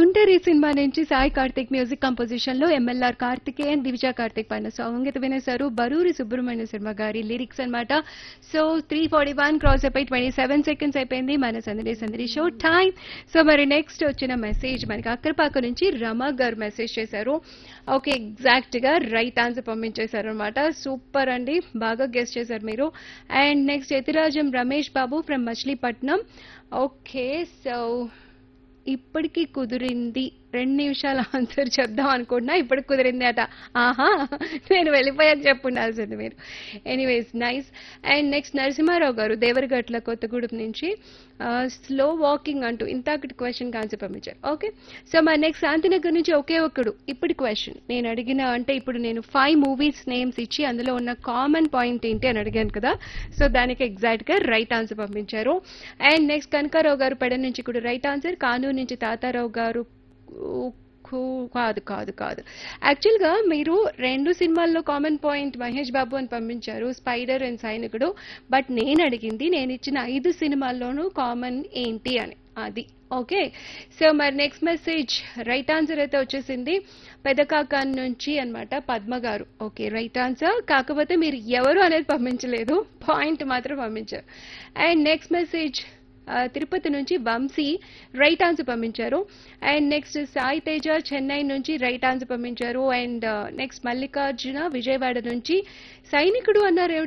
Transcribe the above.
ఒంటరి సినిమా నుంచి Sai Karthik music composition లో ఎంఎల్ఆర్ కార్తికేయన్ దివిజా కార్తిక్ పైన సాంగ్ అయితే వినేశారు బరూరి సుబ్రహ్మణ్య శర్మ గారి లిరిక్స్ అన్నమాట so three forty one cross అయిపోయి ట్వంటీ సెవెన్ సెకండ్స్ అయిపోయింది మన సందడి సందడి షో టైం సో మరి నెక్స్ట్ వచ్చిన మెసేజ్ మనకి అక్కరపాక నుంచి రమ గారు మెసేజ్ చేశారు ఓకే ఎగ్జాక్ట్ గా రైట్ ఆన్సర్ పంపించేశారు అనమాట సూపర్ అండి బాగా గెస్ట్ చేశారు మీరు and next Yathirajam Ramesh Babu from Machilipatnam okay so ఇప్పటికి కుదిరింది రెండు నిమిషాల ఆన్సర్ చెప్దాం అనుకుంటున్నా ఇప్పటికి కుదిరింది అట ఆహా నేను వెళ్ళిపోయాక చెప్పుండాల్సింది మీరు anyways nice and next Narasimha Rao గారు దేవరగట్ల కొత్తగూడెం నుంచి స్లో వాకింగ్ అంటూ ఇంతకటి క్వశ్చన్ ఆన్సర్ పంపించారు ఓకే సో మా నెక్స్ట్ శాంతినగర్ నుంచి ఒకే ఒక్కడు ఇప్పటి క్వశ్చన్ నేను అడిగిన అంటే ఇప్పుడు నేను ఫైవ్ మూవీస్ నేమ్స్ ఇచ్చి అందులో ఉన్న కామన్ పాయింట్ ఏంటి అని అడిగాను కదా సో దానికి ఎగ్జాక్ట్ గా రైట్ ఆన్సర్ పంపించారు అండ్ నెక్స్ట్ కనకారావు గారు పెడ నుంచి కూడా రైట్ ఆన్సర్ కానూరు నుంచి తాతారావు గారు కు- కాదు కాదు కాదు యాక్చువల్గా మీరు రెండు సినిమాల్లో కామన్ పాయింట్ మహేష్ బాబు అని పంపించారు స్పైడర్ అండ్ సైనికుడు బట్ నేను అడిగింది నేను ఇచ్చిన ఐదు సినిమాల్లోనూ కామన్ ఏంటి అని అది ఓకే సో మరి నెక్స్ట్ మెసేజ్ రైట్ ఆన్సర్ అయితే వచ్చేసింది పెదకాకాన్ నుంచి అన్నమాట పద్మ గారు ఓకే రైట్ ఆన్సర్ కాకపోతే మీరు ఎవరు అనేది పంపించలేదు పాయింట్ మాత్రం పంపించారు అండ్ నెక్స్ట్ మెసేజ్ ఆ, తిరుపతి నుంచి వంశీ రైట్ ఆన్సర్ పంపించారు అండ్ నెక్స్ట్ సాయి తేజ చెన్నై నుంచి రైట్ ఆన్సర్ పంపించారు అండ్ నెక్స్ట్ మల్లికార్జున విజయవాడ నుంచి సైనికుడు అన్నారు